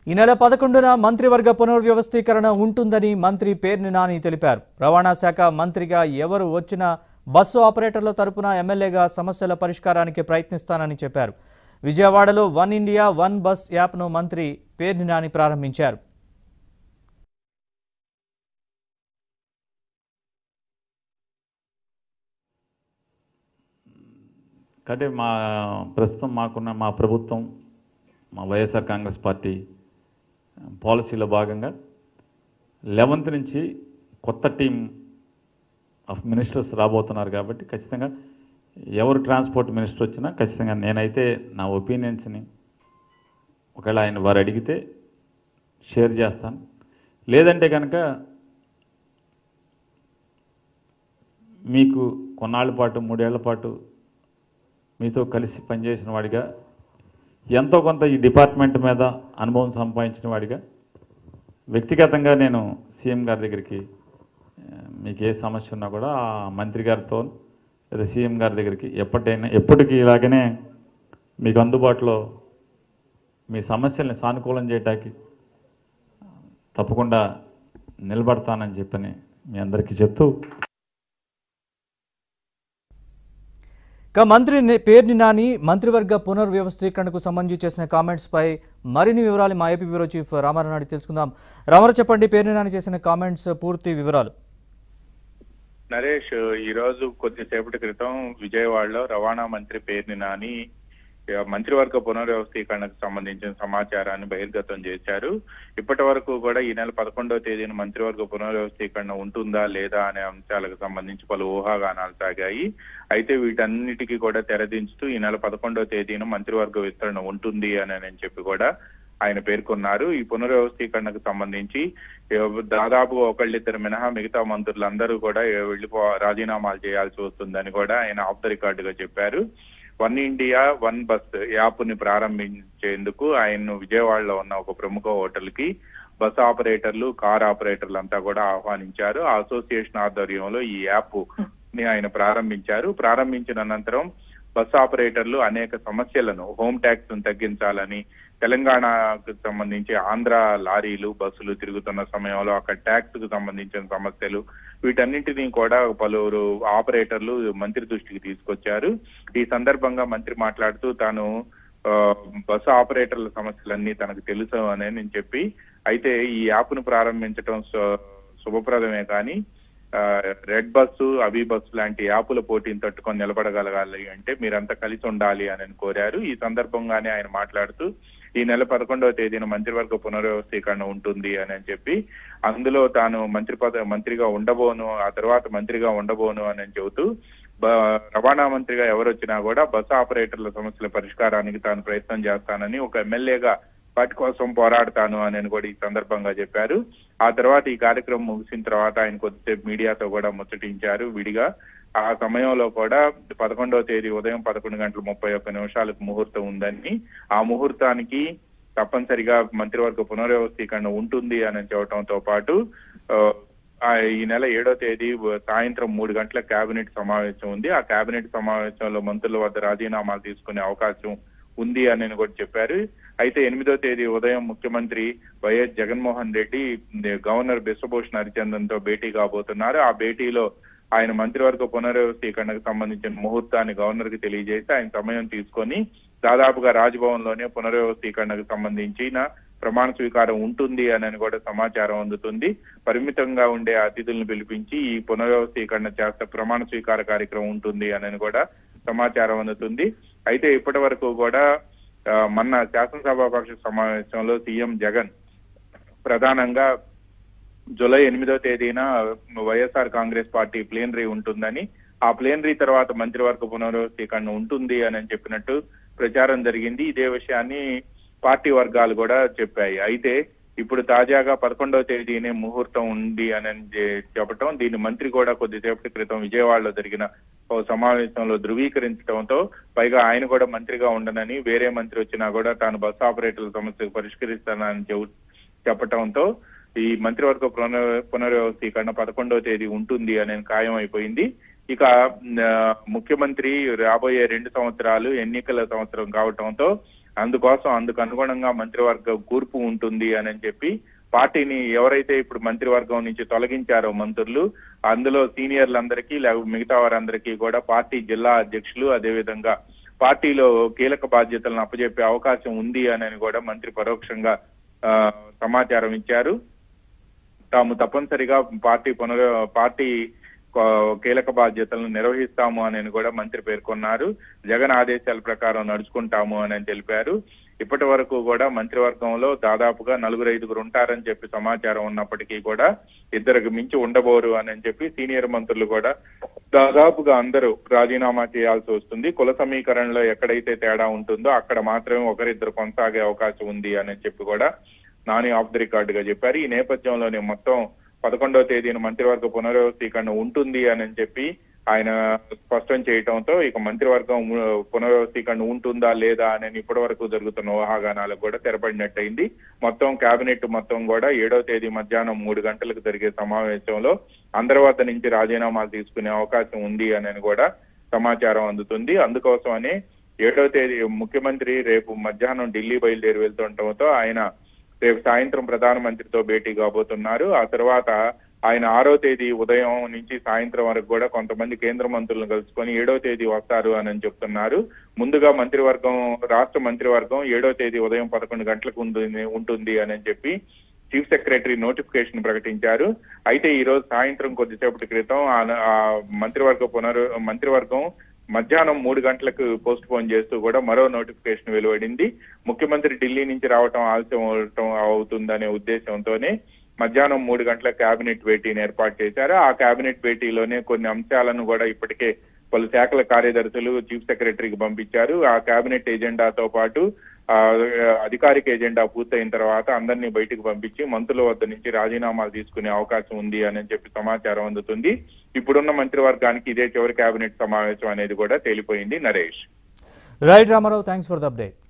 ఈ నెల పదకొండున మంత్రివర్గ పునర్వ్యవస్థీకరణ ఉంటుందని మంత్రి పేర్ని నాని తెలిపారు రవాణా శాఖ మంత్రిగా ఎవరు వచ్చినా బస్సు ఆపరేటర్ల తరపున ఎమ్మెల్యేగా సమస్యల పరిష్కారానికి ప్రయత్నిస్తానని చెప్పారు విజయవాడలో వన్ ఇండియా వన్ బస్ యాప్ను మంత్రి పేర్ని నాని ప్రారంభించారు కాబట్టి మా ప్రస్తుతం మాకున్న మా ప్రభుత్వం మా వైఎస్ఆర్ కాంగ్రెస్ పార్టీ పాలసీలో భాగంగా లెవెంత్ నుంచి కొత్త టీం ఆఫ్ మినిస్టర్స్ రాబోతున్నారు కాబట్టి ఖచ్చితంగా ఎవరు ట్రాన్స్పోర్ట్ మినిస్టర్ వచ్చినా ఖచ్చితంగా నేనైతే నా ఒపీనియన్స్ని ఒకవేళ ఆయన వారు అడిగితే షేర్ చేస్తాను లేదంటే కనుక మీకు కొన్నాళ్ళ పాటు మూడేళ్ల పాటు మీతో కలిసి పనిచేసిన వాడిగా ఎంతో కొంత ఈ డిపార్ట్మెంట్ మీద అనుభవం సంపాదించిన వాడిగా వ్యక్తిగతంగా నేను సీఎం గారి దగ్గరికి ఆ, మీకు ఏ సమస్య ఉన్నా కూడా ఆ మంత్రి గారితో లేదా సీఎం గారి దగ్గరికి ఎప్పటికైనా ఎప్పటికీ ఇలాగనే మీకు అందుబాటులో మీ సమస్యల్ని సానుకూలం చేయడానికి తప్పకుండా నిలబడతానని చెప్పని మీ అందరికీ చెప్తూ ఇక మంత్రి ని- పేర్ని నాని మంత్రివర్గ పునర్వ్యవస్థీకరణకు సంబంధించి చేసిన కామెంట్స్ పై మరిన్ని వివరాలు మా AP bureau chief Ramarao Naidu తెలుసుకుందాం రామారావు చెప్పండి పేర్ని నాని చేసిన కామెంట్స్ పూర్తి వివరాలు నరేష్ ఈ రోజు కొద్దిసేపటి క్రితం విజయవాడలో రవాణా మంత్రి పేర్ని నాని ఆ, మంత్రివర్గ పునర్వ్యవస్థీకరణకు సంబంధించిన సమాచారాన్ని బహిర్గతం చేశారు ఇప్పటి వరకు కూడా ఈ నెల పదకొండవ తేదీన మంత్రివర్గ పునర్వ్యవస్థీకరణ ఉంటుందా లేదా అనే అంశాలకు సంబంధించి పలు ఊహాగానాలు సాగాయి అయితే వీటన్నిటికీ కూడా తెరదించుతూ ఈ నెల పదకొండవ తేదీన మంత్రివర్గ విస్తరణ ఉంటుంది అని అని చెప్పి కూడా ఆయన పేర్కొన్నారు ఈ పునర్వ్యవస్థీకరణకు సంబంధించి ఎవ- దాదాపు ఒకళ్ళిద్దరు మినహా మిగతా మంత్రులందరూ కూడా వెళ్ళిపో రాజీనామాలు చేయాల్సి వస్తుందని కూడా ఆయన ఆఫ్ ద రికార్డుగా చెప్పారు one India one bus app ని ప్రారంభించేందుకు ఆయన విజయవాడలో ఉన్న ఒక ప్రముఖ హోటల్ కి బస్ ఆపరేటర్లు కార్ ఆపరేటర్లు అంతా కూడా ఆహ్వానించారు ఆ అసోసియేషన్ ఆధ్వర్యంలో ఈ యాప్ ని ఆయన ప్రారంభించారు ప్రారంభించిన అనంతరం బస్ ఆపరేటర్లు అనేక సమస్యలను హోమ్ ట్యాక్స్ తగ్గించాలని తెలంగాణకు సంబంధించి ఆంధ్ర లారీలు బస్సులు తిరుగుతున్న సమయంలో అక్కడ ట్యాక్స్ కు సంబంధించిన సమస్యలు వీటన్నింటినీ కూడా పలువురు ఆపరేటర్లు మంత్రి దృష్టికి తీసుకొచ్చారు ఈ సందర్భంగా మంత్రి మాట్లాడుతూ తాను ఆ, బస్సు ఆపరేటర్ల సమస్యలన్నీ తనకు తెలుసు అని నేను చెప్పి అయితే ఈ యాప్ ను ప్రారంభించడం శు- శుభప్రదమే కానీ ఆ, రెడ్ బస్సు అవి బస్సు లాంటి యాపుల పోటీని తట్టుకొని నిలబడగలగాలి అంటే మీరంతా కలిసి ఉండాలి అని కోరారు ఈ సందర్భంగానే ఆయన మాట్లాడుతూ ఈ నెల పదకొండవ తేదీన మంత్రివర్గ పునర్వ్యవస్థీకరణ ఉంటుంది అని అని చెప్పి అందులో తాను మంత్రి పద మంత్రిగా ఉండబోను ఆ తర్వాత మంత్రిగా ఉండబోను అని అని చెబుతూ బ- రవాణా మంత్రిగా ఎవరు వచ్చినా కూడా బస్సు ఆపరేటర్ల సమస్యల పరిష్కారానికి తాను ప్రయత్నం చేస్తానని ఒక ఎమ్మెల్యేగా వాటి కోసం పోరాడతాను అని కూడా ఈ సందర్భంగా చెప్పారు ఆ తర్వాత ఈ కార్యక్రమం ముగిసిన తర్వాత ఆయన కొద్దిసేపు మీడియాతో కూడా ముచ్చటించారు విడిగా ఆ సమయంలో కూడా పదకొండవ తేదీ ఉదయం పదకొండు గంటల ముప్పై ఒక్క నిమిషాలకు ముహూర్తం ఉందని ఆ ముహూర్తానికి తప్పనిసరిగా మంత్రివర్గ పునర్వ్యవస్థీకరణ ఉంటుంది అని చెప్పడంతో పాటు ఆ, ఆ ఈ నెల ఏడో తేదీ సాయంత్రం మూడు గంటల కేబినెట్ సమావేశం ఉంది ఆ కేబినెట్ సమావేశంలో మంత్రుల వద్ద రాజీనామాలు తీసుకునే అవకాశం ఉంది అని కూడా చెప్పారు అయితే ఎనిమిదో తేదీ ఉదయం ముఖ్యమంత్రి వైఎస్ జగన్మోహన్ రెడ్డి గవర్నర్ బిశ్వభూషణ్ హరిచందన్ తో భేటీ కాబోతున్నారు ఆ భేటీలో ఆయన మంత్రివర్గ పునర్వ్యవస్థీకరణకు సంబంధించిన ముహూర్తాన్ని గవర్నర్ కి తెలియజేసి ఆయన సమయం తీసుకొని దాదాపుగా రాజ్భవన్ లోనే పునర్వ్యవస్థీకరణకు సంబంధించిన ప్రమాణ స్వీకారం ఉంటుంది అని కూడా సమాచారం అందుతుంది పరిమితంగా ఉండే అతిథులను పిలిపించి ఈ పునర్వ్యవస్థీకరణ చేస్తే ప్రమాణ స్వీకార కార్యక్రమం ఉంటుంది అని కూడా సమాచారం అందుతుంది అయితే ఇప్పటి వరకు కూడా ఆ, మొన్న శాసనసభాపక్ష సమావేశంలో సీఎం జగన్ ప్రధానంగా జూలై ఎనిమిదో తేదీన వైఎస్ఆర్ కాంగ్రెస్ పార్టీ ప్లేనరీ ఉంటుందని ఆ ప్లేనరీ తర్వాత మంత్రివర్గ పునర్వ్యవస్థీకరణ ఉంటుంది అని చెప్పినట్టు ప్రచారం జరిగింది ఇదే విషయాన్ని పార్టీ వర్గాలు కూడా చెప్పాయి అయితే ఇప్పుడు తాజాగా పదకొండవ తేదీనే ముహూర్తం ఉంది అని చె- చెప్పటం దీన్ని మంత్రి కూడా కొద్దిసేపటి క్రితం విజయవాడలో జరిగిన ఓ సమావేశంలో ధృవీకరించడంతో పైగా ఆయన కూడా మంత్రిగా ఉండనని వేరే మంత్రి వచ్చినా కూడా తాను బస్సు ఆపరేటర్ల సమస్యకు పరిష్కరిస్తానని చెబు- చెప్పటంతో ఈ మంత్రివర్గ పునర్ పునర్వ్యవస్థీకరణ పదకొండవ తేదీ ఉంటుంది అనే ఖాయం అయిపోయింది ఇక ఆ, ముఖ్యమంత్రి రాబోయే రెండు సంవత్సరాలు ఎన్నికల సంవత్సరం కావటంతో అందుకోసం అందుకు అనుగుణంగా మంత్రివర్గ కూర్పు ఉంటుంది అని చెప్పి పార్టీని ఎవరైతే ఇప్పుడు మంత్రివర్గం నుంచి తొలగించారో మంత్రులు అందులో సీనియర్లందరికీ లేకపోతే మిగతా వారందరికీ కూడా పార్టీ జిల్లా అధ్యక్షులు అదేవిధంగా పార్టీలో కీలక బాధ్యతలను అప్పజెప్పే అవకాశం ఉంది అని కూడా మంత్రి పరోక్షంగా ఆ, సమాచారం ఇచ్చారు తాము తప్పనిసరిగా పార్టీ పునర్ పార్టీ కో- కీలక బాధ్యతలను నిర్వహిస్తాము అని కూడా మంత్రి పేర్కొన్నారు జగన్ ఆదేశాల ప్రకారం నడుచుకుంటాము అని తెలిపారు ఇప్పటి వరకు కూడా మంత్రివర్గంలో దాదాపుగా నలుగురు ఐదుగురు ఉంటారని చెప్పి సమాచారం ఉన్నప్పటికీ కూడా ఇద్దరికి మించి ఉండబోరు అని చెప్పి సీనియర్ మంత్రులు కూడా దాదాపుగా అందరూ రాజీనామా చేయాల్సి వస్తుంది కుల సమీకరణలో ఎక్కడైతే తేడా ఉంటుందో అక్కడ మాత్రమే ఒకరిద్దరు కొనసాగే అవకాశం ఉంది అని చెప్పి కూడా నాని ఆఫ్ ది రికార్డ్ గా చెప్పారు ఈ నేపథ్యంలోనే మొత్తం పదకొండవ తేదీన మంత్రివర్గ పునర్వ్యవస్థీకరణ ఉంటుంది అని చెప్పి ఆయన స్పష్టం చేయటంతో ఇక మంత్రివర్గం ము- పునర్వ్యవస్థీకరణ ఉంటుందా లేదా అని ఇప్పటి వరకు జరుగుతున్న ఊహాగానాలకు కూడా తెరపడినట్టయింది మొత్తం కేబినెట్ మొత్తం కూడా ఏడవ తేదీ మధ్యాహ్నం మూడు గంటలకు జరిగే సమావేశంలో అందరి వద్ద నుంచి రాజీనామాలు తీసుకునే అవకాశం ఉంది అని కూడా సమాచారం అందుతుంది అందుకోసమని ఏడవ తేదీ ముఖ్యమంత్రి రేపు మధ్యాహ్నం ఢిల్లీ బయలుదేరి వెళ్తుండటంతో ఆయన రేపు సాయంత్రం ప్రధానమంత్రితో భేటీ కాబోతున్నారు ఆ తర్వాత ఆయన ఆరో తేదీ ఉదయం నుంచి సాయంత్రం వరకు కూడా కొంతమంది కేంద్ర మంత్రులను కలుసుకొని ఏడో తేదీ వస్తారు అని చెప్తున్నారు ముందుగా మంత్రివర్గం రాష్ట్ర మంత్రివర్గం ఏడో తేదీ ఉదయం పదకొండు గంటలకు ఉంటుంది ఉంటుంది అని చెప్పి చీఫ్ సెక్రటరీ నోటిఫికేషన్ ప్రకటించారు అయితే ఈ రోజు సాయంత్రం కొద్దిసేపటి క్రితం ఆ- ఆ మంత్రివర్గ పునర్ మంత్రివర్గం మధ్యాహ్నం మూడు గంటలకు పోస్ట్ పోన్ చేస్తూ కూడా మరో నోటిఫికేషన్ వెలువడింది ముఖ్యమంత్రి ఢిల్లీ నుంచి రావటం ఆలస్యం అవటం అవుతుందనే ఉద్దేశంతోనే మధ్యాహ్నం మూడు గంటల కేబినెట్ భేటీని ఏర్పాటు చేశారు ఆ కేబినెట్ భేటీలోనే కొన్ని అంశాలను కూడా ఇప్పటికే పలు శాఖల కార్యదర్శులు చీఫ్ సెక్రటరీకి పంపించారు ఆ కేబినెట్ ఎజెండాతో పాటు ఆ, అధికారిక ఎజెండా పూర్తయిన తర్వాత అందరినీ బయటకు పంపించి మంత్రుల వద్ద నుంచి రాజీనామాలు తీసుకునే అవకాశం ఉంది అని చెప్పి సమాచారం అందుతుంది ఇప్పుడున్న మంత్రివర్గానికి ఇదే చివరి కేబినెట్ సమావేశం అనేది కూడా తేలిపోయింది Naresh right Ramarao thanks for the update